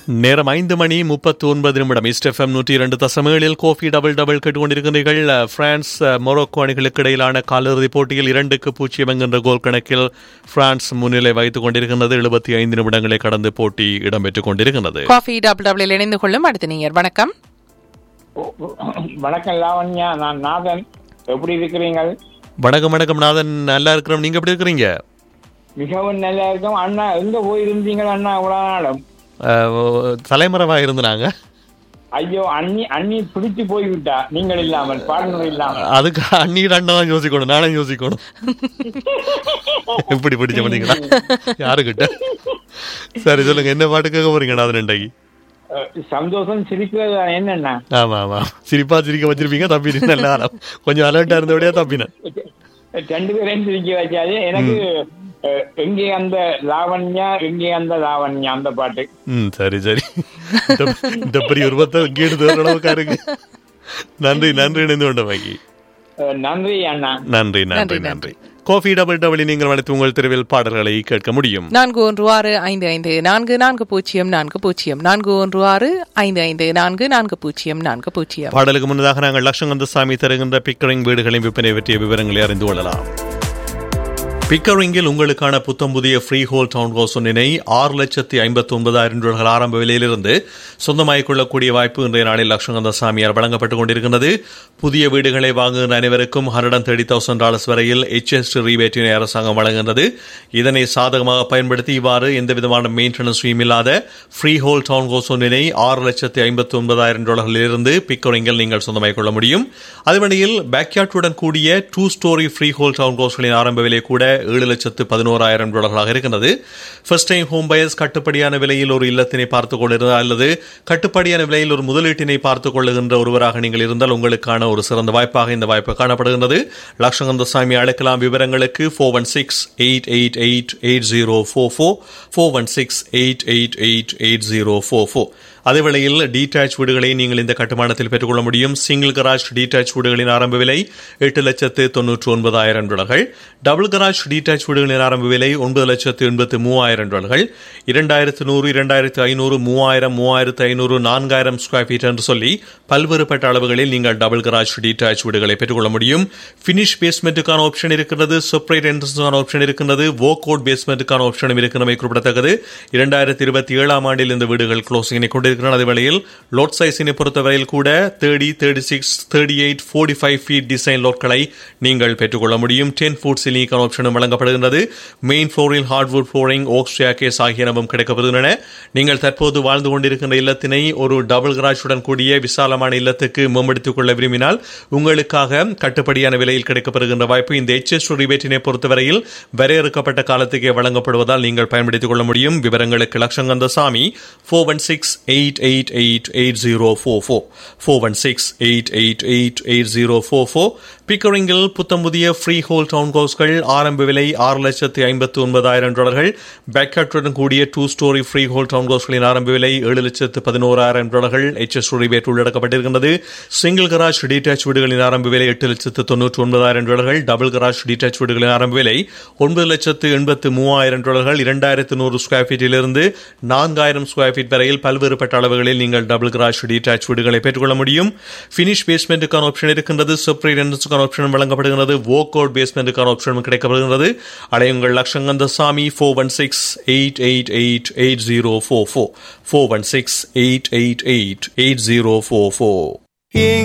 நேரம் ஐந்து மணி முப்பத்தி ஒன்பது நிமிடம் இஸ்ட் எஃப்எம் நூற்றி இரண்டு தசமேழில் கோஃபி டபுள் டபுள் கேட்டுக்கொண்டிருக்கிறீர்கள் அஹ், பிரான்ஸ் அஹ், மொரோக்கோ அணிகளுக்கு இடையிலான காலிறுதிப் போட்டியில் இரண்டுக்கு பூஜ்ஜியம் என்கின்ற கோல் கணக்கில் பிரான்ஸ் முன்னிலை வைத்துக் கொண்டிருக்கின்றது எழுபத்தி ஐந்து நிமிடங்களை கடந்து போட்டி இடம்பெற்றுக் கொண்டிருக்கின்றது காஃபி டபுள் டபுள் இணைந்து கொள்ளும் அடுத்த நீங்க வணக்கம் வணக்கம் லாவண்யா நான் நாதன் எப்படி இருக்கிறீங்கள் வணக்கம் வணக்கம் நாதன் நல்லா இருக்கிறோம் நீங்க எப்படி இருக்கிறீங்க மிகவும் நல்லா இருக்கும் அண்ணா எங்க போயிருந்தீங்கள் அண்ணா இவ்வளவு நாளும் அஹ், தலைமறைவா இருந்தாங்க ஐயோ அண்ணி அண்ணி பிடிச்சு போய்விட்டா நீங்கள் இல்லாமல் பார்ட்னர் இல்லாமல் அதுக்கு அண்ணீர் அண்ணா தான் யோசிக்கணும் நானே யோசிக்கணும் எப்படி பிடிச்ச பண்ணீங்களா யாருக்கிட்ட சரி சொல்லுங்க என்ன பாட்டு கேட்க போறீங்க நாதன் இன்றைக்கு அஹ், சந்தோஷம் சிரிக்கிறது என்னண்ணா ஆமா ஆமா சிரிப்பா சிரிக்க வச்சிருப்பீங்க தப்பிட்டு நல்ல காலம் கொஞ்சம் அலர்ட்டா இருந்தபடியா தப்பினேன் ரெண்டு பேரையும் சிரிக்க வச்சாது எனக்கு அஹ், எங்கே அந்த லாவண்யா எங்கே அந்த லாவண்யா அந்த பாட்டு ம் சரி சரி இந்த- இந்த பெரிய உருவத்தை கேட்டு தேடுற அளவுக்கா இருக்கு நன்றி நன்றி இணைந்து கொண்ட வாங்கி அஹ், நன்றி அண்ணா நன்றி நன்றி நன்றி கோஃபி டபுள் டபுள் நீங்கள் அழைத்து உங்கள் தெருவில் பாடல்களை கேட்க முடியும் நான்கு ஒன்று ஆறு ஐந்து ஐந்து நான்கு நான்கு பூஜ்ஜியம் நான்கு பூஜ்ஜியம் நான்கு ஒன்று ஆறு ஐந்து ஐந்து நான்கு நான்கு பூஜ்ஜியம் நான்கு பூஜ்ஜியம் பாடலுக்கு முன்னதாக நாங்கள் லட்சங்கந்தசாமி தருகின்ற பிக்கரிங் வீடுகளின் விற்பனை பற்றிய விவரங்களை அறிந்து கொள்ளலாம் பிக்கரிங்கில் உங்களுக்கான புத்தம் புதிய ஃப்ரீ ஹோல் டவுன் ஹவுஸ் ஒன்றினை ஆறு லட்சத்தி ஐம்பத்தி ஒன்பதாயிரம் ரூபாய்கள் ஆரம்ப விலையிலிருந்து சொந்தமாகிக் கொள்ளக்கூடிய வாய்ப்பு இன்றைய நாளில் லட்சங்கந்த சாமியார் வழங்கப்பட்டுக் கொண்டிருக்கிறது புதிய வீடுகளை வாங்குகின்ற அனைவருக்கும் hundred and thirty thousand dollars வரையில் எச்எஸ் ரீபேட்டினை அரசாங்கம் வழங்குகின்றது இதனை சாதகமாக பயன்படுத்தி இவ்வாறு எந்தவிதமான மெயின்டெனன்ஸ் ஃபீம் இல்லாத ஃப்ரீ ஹோல் டவுன் ஹவுஸ் ஒன்றினை ஆறு லட்சத்தி ஐம்பத்தி ஒன்பதாயிரம் டாலர்களிலிருந்து பிக்கரிங்கில் நீங்கள் சொந்தமாகிக் கொள்ள முடியும் அதுவழியில் பேக்யார்டுடன் கூடிய two storey freehold town ஹவுஸ்களின் ஆரம்ப விலை கூட ஏழு லட்சத்து பதினோராயிரம் டாலர்களாக இருக்கின்றது ஃபர்ஸ்ட் டைம் ஹோம் பயர்ஸ் கட்டுப்படியான விலையில் ஒரு இல்லத்தினை பார்த்துக் கொண்டிருந்தால் அல்லது கட்டுப்படியான விலையில் ஒரு முதலீட்டினை பார்த்துக் கொள்ளுகின்ற ஒருவராக நீங்கள் இருந்தால் உங்களுக்கான ஒரு சிறந்த வாய்ப்பாக இந்த வாய்ப்பு காணப்படுகின்றது லட்சங்கந்த சாமி அழைக்கலாம் விவரங்களுக்கு four one six eight eight eight eight zero four four four one six eight eight eight eight zero four four அதே வேளையில் டீடாச் வீடுகளை நீங்கள் இந்த கட்டுமானத்தில் பெற்றுக்கொள்ள முடியும் சிங்கிள் கராஜ் டீடாச் வீடுகளின் ஆரம்ப விலை எட்டு லட்சத்து தொன்னூற்று ஒன்பதாயிரம் டாலர்கள் டபுள் கராஜ் டீடாச் வீடுகளின் ஆரம்ப விலை ஒன்பது லட்சத்து எண்பத்து மூவாயிரம் டாலர்கள் இரண்டாயிரத்து நூறு இரண்டாயிரத்து ஐநூறு மூவாயிரம் மூவாயிரத்து ஐநூறு நான்காயிரம் ஸ்கொயர் ஃபீட் என்று சொல்லி பல்வேறுபட்ட அளவுகளில் நீங்கள் டபுள் கராஜ் டீடாச் வீடுகளை பெற்றுக்கொள்ள முடியும் ஃபினிஷ் பேஸ்மெண்ட்டுக்கான ஆப்ஷன் இருக்கிறது செப்பரேட் என்ட்ரன்ஸுக்கான ஆப்ஷன் இருக்கிறது வோக் அவுட் பேஸ்மெண்ட்டுக்கான ஆப்ஷனும் இருக்கிறமை குறிப்பிடத்தக்கது இரண்டாயிரத்தி இருபத்தி ஏழாம் ஆண்டில் இந்த வீடுகள் க்ளோசிங்கினை கொண்டிருக்கின்றன அதே வேளையில் லோட் சைஸினை பொறுத்தவரையில் கூட thirty thirty six thirty eight forty five feet design லோட்களை நீங்கள் பெற்றுக்கொள்ள முடியும் டென் ஃபுட் சிலிக்கான ஆப்ஷனும் வழங்கப்படுகின்றது மெயின் ஃப்ளோரில் ஹார்ட்வுட் ஃப்ளோரிங் ஓக் ஸ்டேக்கேஸ் ஆகியனவும் கிடைக்கப்படுகின்றன நீங்கள் தற்போது வாழ்ந்து கொண்டிருக்கின்ற இல்லத்தினை ஒரு டபுள் கராஜுடன் கூடிய விசாலமான இல்லத்துக்கு மேம்படுத்திக் கொள்ள விரும்பினால் உங்களுக்காக கட்டுப்படியான விலையில் கிடைக்கப்படுகின்ற வாய்ப்பு இந்த எச்எஸ் ரிபேட்டினை பொறுத்தவரையில் வரையறுக்கப்பட்ட காலத்துக்கே வழங்கப்படுவதால் நீங்கள் பயன்படுத்திக் கொள்ள முடியும் விவரங்களுக்கு Lakshakantha Sami four one six eight eight eight eight zero four four four one six eight eight eight eight zero four four பிக்கரிங்கில் புத்தம் புதிய ஃப்ரீ ஹோல் டவுன் ஹவுஸ்கள் ஆரம்ப விலை ஆறு லட்சத்தி ஐம்பத்தி ஒன்பதாயிரம் டாலர்கள் பேக்கட்டுடன் கூடிய two storey freehold town ஹவுஸ்களின் ஆரம்ப விலை ஏழு லட்சத்து பதினோராயிரம் டாலர்கள் எச்எஸ் ரிபேட் உள்ளடக்கப்பட்டிருக்கின்றது சிங்கிள் கராஜ் டீடாச் வீடுகளின் ஆரம்ப விலை எட்டு லட்சத்து தொன்னூற்றி ஒன்பதாயிரம் டாலர்கள் டபுள் கராஜ் டீடாச் வீடுகளின் ஆரம்ப விலை ஒன்பது லட்சத்து எண்பத்து மூவாயிரம் டாலர்கள் இரண்டாயிரத்து நூறு ஸ்கொயர் ஃபீட்டிலிருந்து நான்காயிரம் ஸ்கொயர் ஃபீட் வரையில் பல்வேறுபட்ட அளவுகளில் நீங்கள் டபுள் கராஜ் டீடாச் வீடுகளை பெற்றுக்கொள்ள முடியும் ஃபினிஷ் பேஸ்மெண்ட்டுக்கான ஆப்ஷன் இருக்கின்றது செப்பரேட் என்ட்ரன்ஸுக்கான ஆப்ஷன் வழங்கப்படுகிறது வோக் அவுட் பேஸ்மெண்ட்டுக்கான ஆப்ஷன் கிடைக்கப்படுகிறது அடையுங்கள் Lakshakantha Sami four one six eight eight eight eight zero four four four one six eight eight eight eight zero four four